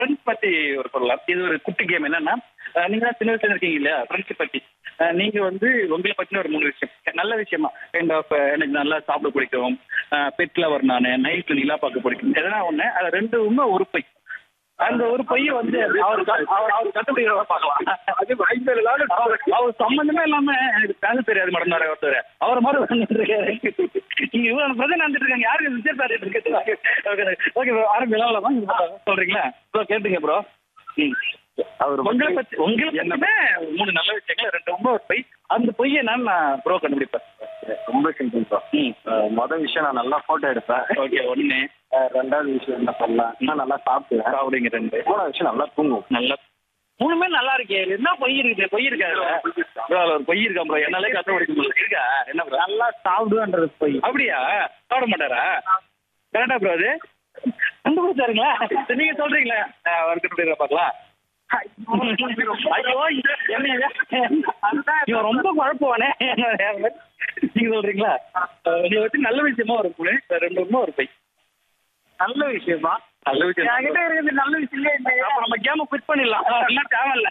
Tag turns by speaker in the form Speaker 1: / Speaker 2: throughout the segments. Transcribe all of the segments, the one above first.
Speaker 1: Friends பத்தி ஒரு சொல்லலாம் இது ஒரு குட்டி கேம் என்னன்னா அஹ், நீங்க தான் சின்ன வயசுல இருக்கீங்க இல்லையா ஃப்ரெண்ட்ஷிப் பத்தி அஹ், நீங்க வந்து உங்களை பத்தின ஒரு மூணு விஷயம் நல்ல விஷயமா கைண்ட் ஆஃப் எனக்கு நல்லா சாப்பிட பிடிக்கும் பெட் லவர் நான் நைட்ல நிலா பார்க்க பிடிக்கும் எதனா ஒண்ணு அது ரெண்டு உண்மை ஒரு பை அந்த ஒரு பைய வந்து அவர் க- அவர் அவர் கண்டுபிடிக்கிறத பார்க்கலாம் அது ஐம்பது நாள் அவர் அவர் சம்பந்தமே இல்லாம எனக்கு பேச தெரியாது மேடம் நிறைய ஒருத்தர் அவர் மாதிரி வந்துட்டு இருக்காரு நீங்க இவ்வளவு பிரச்சனை நடந்துட்டு இருக்காங்க யாருக்கு விஜய் சார் இருக்கு ஓகே ஆரம்பிக்கலாமா சொல்றீங்களா ப்ரோ கேட்டுங்க ப்ரோ
Speaker 2: அவர்
Speaker 1: உங்களை பத்தி உங்களை பத்தின மூணு நல்ல விஷயங்கள் ரெண்டு ரொம்ப ஒரு பொய் அந்த பொய்யை நான் ப்ரோ கண்டுபிடிப்பேன்
Speaker 2: ரொம்ப சிம்பிள் தான்
Speaker 1: ம்
Speaker 2: மொதல் விஷயம் நான் நல்லா போட்டோ எடுப்பேன்
Speaker 1: ஓகே ஒண்ணு
Speaker 2: அஹ் ரெண்டாவது விஷயம் என்ன பண்ணலாம் நான் நல்லா சாப்பிடுவேன்
Speaker 1: சாப்பிடுங்க ரெண்டு
Speaker 2: மூணாவது விஷயம் நல்லா தூங்குவோம்
Speaker 1: நல்லா மூணுமே நல்லா இருக்கே இதுல என்ன பொய் இருக்குது பொய் இருக்கா இதுல? bro, அதுல ஒரு பொய் இருக்கா ப்ரோ என்னாலே கண்டுபிடிக்க முடியல இருக்கா என்ன ப்ரோ
Speaker 2: நல்லா சாப்பிடுவேன்றது போய்
Speaker 1: அப்படியா சாப்பிட மாட்டாரா கரெக்டா ப்ரோ அது கண்டுபிடிச்சாருங்களா சரி, நீங்க சொல்றீங்களா ஆ, ஒரு கண்டுபிடிக்கிற பார்க்கலாம் ஐயோ இது என்னங்க இவன் ரொம்ப குழப்பவானே நீங்க சொல்றீங்களா நீங்க வச்சு நல்ல விஷயமா ஒரு பொண்ணு ரெண்டு உண்மை ஒரு பை
Speaker 2: நல்ல விஷயமா
Speaker 1: நல்ல விஷயம்
Speaker 2: என்கிட்ட இருக்கிறது நல்ல விஷயமே இல்லையா
Speaker 1: அப்ப நம்ம கேம குவிட் பண்ணிடலாம் என்ன தேவையில்ல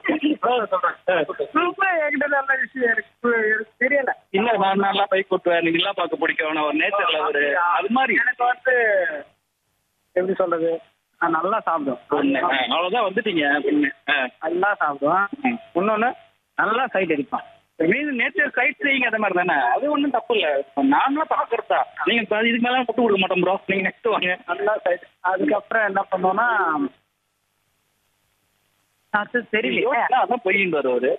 Speaker 2: ரொம்ப என்கிட்ட நல்ல விஷயம் இருக்கு எனக்கு தெரியல
Speaker 1: இல்ல நான் நல்லா பைக் ஓட்டுவேன் நீங்க எல்லாம் பார்க்க பிடிக்கும் நான் ஒரு நேச்சர்ல ஒரு அது மாதிரி
Speaker 2: எனக்கு வந்து எப்படி சொல்றது நான் நல்லா சாப்பிடுவேன்
Speaker 1: பொண்ணு ஆ, அவ்வளவுதான் வந்துட்டீங்க பொண்ணு ஆ.
Speaker 2: நல்லா சாப்பிடுவேன் இன்னொன்னு நல்லா சைட் அடிப்பேன்
Speaker 1: மீன் நேச்சர் சைட் சீயிங் அந்த மாதிரி தானே அது ஒன்றும் தப்பு இல்ல நாமளா பாக்குறதா நீங்க இப்ப இதுக்கு மேல முட்டு கொடுக்க மாட்டோம் ப்ரோ நீங்க நெக்ஸ்ட் வாங்க
Speaker 2: நல்லா சைட் அதுக்கப்புறம் என்ன பண்ணோம்னா அது தெரியல
Speaker 1: யோசிச்சா அதான் பொய்யின் வருவாரு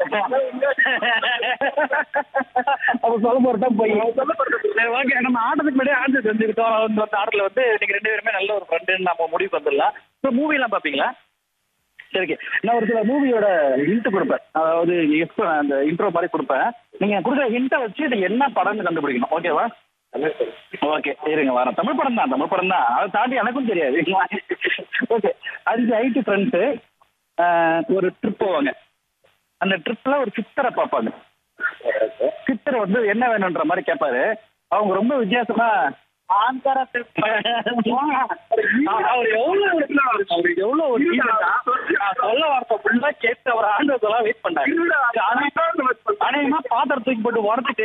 Speaker 1: அப்ப சொல்ல போறதா பொய் சரி ஓகே நம்ம ஆட்டத்துக்கு முன்னாடி ஆன்சர் தெரிஞ்சுக்கிட்டோம் வந்து அந்த ஆட்டத்துல வந்து நீங்க ரெண்டு பேருமே நல்ல ஒரு ஃப்ரெண்டுன்னு நம்ம முடிவு வந்துடலாம் இப்போ மூவி எல்லாம் பாப்பீங்களா சரி okay. நான் ஒரு சில மூவியோட ஹிண்ட் கொடுப்பேன் அதாவது எப்போ அந்த இன்ட்ரோ மாதிரி கொடுப்பேன் நீங்க கொடுக்குற ஹிண்ட்டை வச்சு இது என்ன படம்னு கண்டுபிடிக்கணும் ஓகேவா ஓகே இருங்க வரேன் தமிழ் படம் தான் தமிழ் படம் தான் அதை தாண்டி எனக்கும் தெரியாது ஓகே அஞ்சு ஐடி ஃப்ரெண்ட்ஸு ஒரு ட்ரிப் போவாங்க அந்த ட்ரிப்ல ஒரு சித்தரை பார்ப்பாங்க சித்தர் வந்து என்ன வேணுன்ற மாதிரி கேட்பாரு அவங்க ரொம்ப வித்தியாசமா ஆந்தர அவர் எவ்வளவு அவர் எவ்வளவு ஒரு decent ஆ, நான் சொல்ல வார்த்தை ஃபுல்லா கேட்டு அவர் ஆண்டவத்தெல்லாம் வெயிட் பண்ணாங்க அநேகமா பாத்திரம் தூக்கி போட்டு உடச்சிட்டு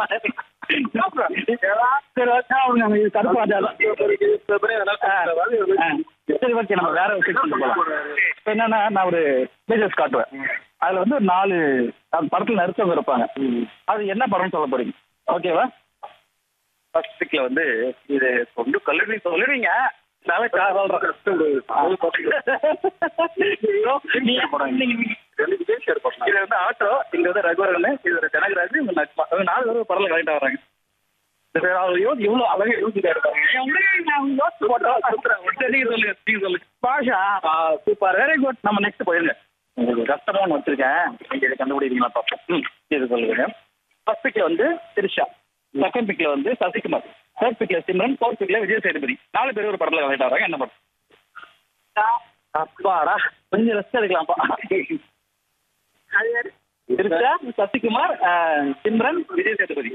Speaker 1: சரி ஓகே அவங்க அங்க கருப்பு ராஜா தான். ஆ, ஆ. சரி ஓகே நம்ம வேற விஷயத்துக்கு போகலாம் இப்போ என்னன்னா நான் ஒரு பேஜஸ் காட்டுவேன் அதுல வந்து ஒரு நாலு அந்த படத்துல நடிச்சவங்க இருப்பாங்க அது என்ன படம்னு சொல்ல போறீங்க ஓகேவா ஃபர்ஸ்ட் பிக்ல வந்து இது கொண்டு கல்லூரி சொல்லுவீங்க நாளை இது வந்து ஆட்டோ இங்க வந்து ரகுவரன் இது ஒரு ஜனகராஜ் இவங்க நட்பா. இவங்க நாலு பேரும் படத்துல கலெக்ட் ஆகுறாங்க சரி, அவர் யோசி எவ்வளவு அழகா யோசிக்காரு பாஷா சூப்பர் வெரி குட் நம்ம நெக்ஸ்ட் போயிருங்க உங்களுக்கு கஷ்டமா ஒன்று வச்சிருக்கேன் நீங்க இதை கண்டுபிடிக்கிறீங்களா பார்ப்போம் ம் இது சொல்லுங்க ஃபர்ஸ்ட் பிக்ல வந்து திரிஷா செகண்ட் பிக்ல வந்து சசிகுமார் தேர்ட் பிக்ல சிம்ரன் ஃபோர்த் பிக்ல விஜய் சேதுபதி நாலு பேர் ஒரு படத்துல கலெக்ட் ஆகிறாங்க என்ன படம் அப்பாடா கொஞ்சம் ரெஸ்ட் எடுக்கலாம்ப்பா திரிஷா சசிகுமார் அஹ், சிம்ரன் விஜய் சேதுபதி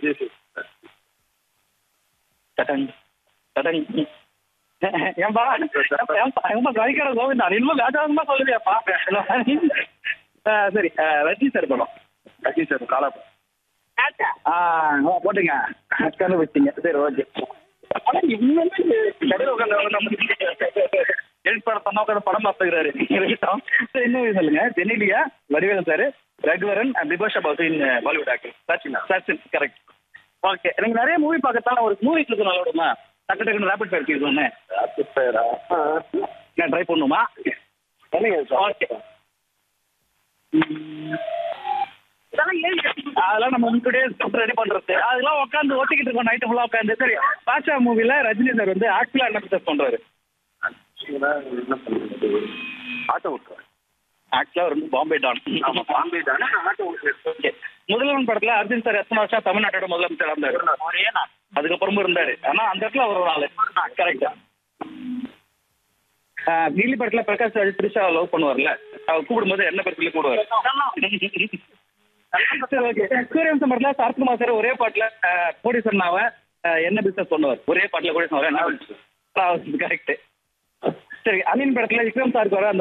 Speaker 1: தடங் தடங் ஏன்பா ஏன்பா ஏன்பா கறிக்கடை கோவிந்தா நீ இன்னும் வேகமா சொல்லுவியாப்பா அஹ், சரி அஹ், ரஜினி சார் படம் ரஜினி சார் காலா ஆ ஆ, போட்டுங்க கண்டுபிடிச்சிங்க சரி ஓகே ஆனால் இன்னுமே கடையில் உட்காந்து எழுப்பாடு பண்ண உட்காந்து படம் பார்த்துக்கிறாரு இருக்கட்டும் சரி இன்னும் சொல்லுங்க ஜெனிலியா வடிவேலன் சார் ரகுவரன் பிபாஷா பவுசின் Bollywood actor Sachin Sachin correct okay எனக்கு நிறைய மூவி பார்க்கறதால ஒரு மூவி கிளிக் நல்லா விடுமா டக்கு டக்குன்னு ரேபிட் ஃபயர் கிளிக் ஒன்று நான் ட்ரை பண்ணுமா ஓகே அதெல்லாம் நம்ம முன்னாடியே ஸ்கிரிப்ட் ரெடி பண்றது அதெல்லாம் உட்காந்து ஓட்டிக்கிட்டு இருக்கோம் நைட்டு ஃபுல்லா உட்காந்து சரி பாஷா மூவில ரஜினி சார் வந்து ஆக்சுவலா என்ன பிசினஸ் பண்றாரு
Speaker 2: ஆட்டோ ஓட்டுறேன்
Speaker 1: ஆக்சுவலா அவர் வந்து பாம்பே டான்
Speaker 2: ஆமா பாம்பே தானே ஆட்டோ ஓட்டுறேன்
Speaker 1: ஓகே முதல்வன் படத்துல அர்ஜுன் சார் எத்தனை வருஷம் தமிழ்நாட்டோட முதலமைச்சர் இருந்தாரு
Speaker 2: ஒரே நாள்
Speaker 1: அதுக்கப்புறமும் இருந்தாரு ஆனா அந்த இடத்துல அவர் ஒரு ஆளு கரெக்டா நீலி படத்துல பிரகாஷ் ராஜ் த்ரிஷா லவ் பண்ணுவார்ல அவர் கூப்பிடும்போது என்ன பேர் சொல்லி கூடுவார் சரி ஓகே சூரியவம்சம் படத்துல சரத்குமார் சார் ஒரே பாட்டுல கோடீஸ்வரனாவ என்ன பிசினஸ் பண்ணுவார் ஒரே பாட்டுல கோடீஸ்வரன் என்ன கரெக்ட் சரி அனின் படத்துல விக்ரம் சாருக்கு வர அந்த